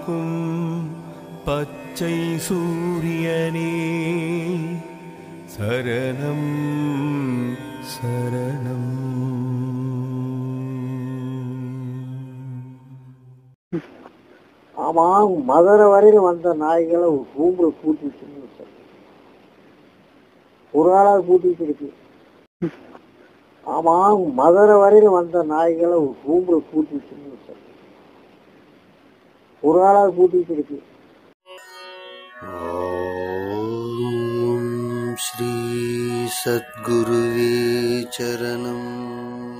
காக்கும் பச்சை சூரியனே சரணம் சரணம் ஆமா மதுரை வரையில வந்த நாய்களை ஒரு ரூம்ல பூட்டி வச்சிருந்தோம் சார் ஒரு ஆளா பூட்டி வச்சிருக்கு ஆமா மதுரை வரையில வந்த நாய்களை ஒரு ரூம்ல பூட்டி வச்சிருந்தோம் சார் ஒரு ஆளா பூட்டி வச்சிருக்கு ॐ श्री सद्गुरुवे चरणम्